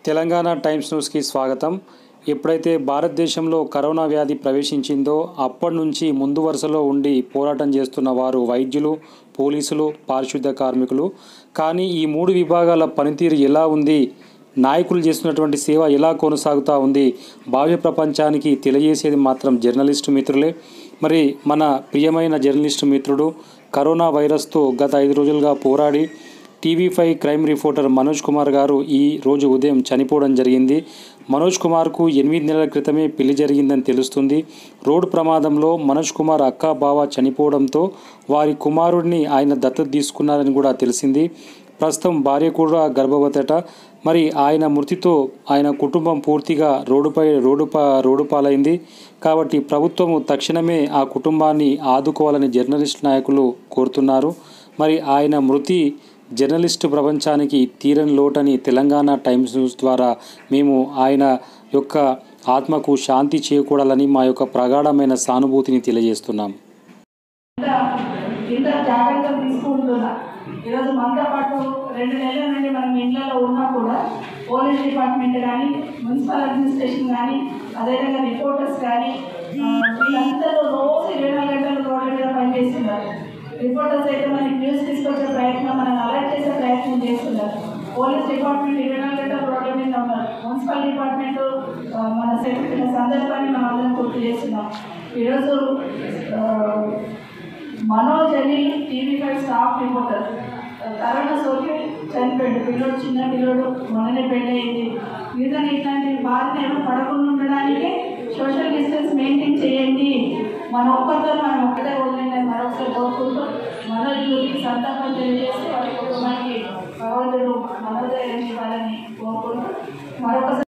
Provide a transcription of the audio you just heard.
Telangana times న్యూస్కి స్వాగతం ఎప్పుడైతే భారతదేశంలో కరోనా వ్యాధి ప్రవేశించిందో అప్పటి నుంచి ముందు వరుసలో ఉండి పోరాటం చేస్తున్న వారు వైద్యులు పోలీసులు పారిశుద్ధ కార్మికులు కానీ ఈ మూడు విభాగాల పనితీరు ఎలా ఉంది నాయకులు చేస్తున్నటువంటి సేవ ఎలా కొనసాగుతూ ఉంది భావ్య ప్రపంచానికి తెలియజేసేది మాత్రం జర్నలిస్టు మిత్రులే మరి మన ప్రియమైన జర్నలిస్టు మిత్రుడు కరోనా వైరస్తో గత ఐదు రోజులుగా పోరాడి TV five crime reporter Manoj Kumar గారు ఈ రోజు ఉదయం చనిపోవడం జరిగింది మనోజ్ కుమార్కు ఎనిమిది నెలల క్రితమే పెళ్లి జరిగిందని తెలుస్తుంది రోడ్డు ప్రమాదంలో మనోజ్ కుమార్ అక్క బావ చనిపోవడంతో వారి కుమారుడిని ఆయన దత్తత తీసుకున్నారని కూడా తెలిసింది ప్రస్తుతం భార్య కూడా గర్భవతట మరి ఆయన మృతితో ఆయన కుటుంబం పూర్తిగా రోడ్డుపై రోడ్డు పా రోడ్డు పాలైంది కాబట్టి ప్రభుత్వము తక్షణమే ఆ కుటుంబాన్ని ఆదుకోవాలని జర్నలిస్ట్ నాయకులు కోరుతున్నారు మరి ఆయన మృతి జర్నలిస్టు ప్రపంచానికి తీరని లోటని తెలంగాణ టైమ్స్ న్యూస్ ద్వారా మేము ఆయన యొక్క ఆత్మకు శాంతి చేకూడాలని మా యొక్క ప్రగాఢమైన సానుభూతిని తెలియజేస్తున్నాం ఇంత జాగ్రత్తలు తీసుకుంటున్నా ఈరోజు మనతో పాటు రెండు నెలల నుండి మనం ఇండ్లలో ఉన్నా కూడా పోలీస్ డిపార్ట్మెంట్ కానీ మున్సిపల్ అడ్మినిస్ట్రేషన్ కానీ అదేవిధంగా రిపోర్టర్స్ కానీ ఆ, వీళ్ళందరూ రోజు ఇరవై నాలుగు గంటలు రోడ్ల మీద పనిచేస్తున్నారు రిపోర్టర్స్ అయితే మనకి న్యూస్ తీసుకొచ్చే ప్రయత్నం మనం అలర్ట్ చేసే ప్రయత్నం చేస్తున్నారు పోలీస్ డిపార్ట్మెంట్ ఇరవై నాలుగు గంటలు రోడ్ల మీద ఉన్నారు మున్సిపల్ డిపార్ట్మెంట్ ఆ, మన సెక్రటరీ సందర్భాన్ని మనం అందరం గుర్తు చేస్తున్నాం ఈరోజు ఆ, మనోజ్ అని TV five staff reporter corona సోకి చనిపోయాడు పిల్లోడు చిన్న పిల్లోడు మొన్ననే పెళ్ళి అయింది ఇదని ఇట్లాంటి బాధను ఎవరు పడకుండా ఉండడానికి సోషల్ డిస్టెన్స్ మెయింటైన్ చేయండి మన ఒక్కరితో మనం ఒక్కటే వదిలేండి అని మరొకసారి కోరుకుంటూ మనోజ్ గురించి సంతాపం తెలియజేసి వారి కుటుంబానికి భగవంతుడు మనోదయం ఇవ్వాలని కోరుకుంటూ మరొకసారి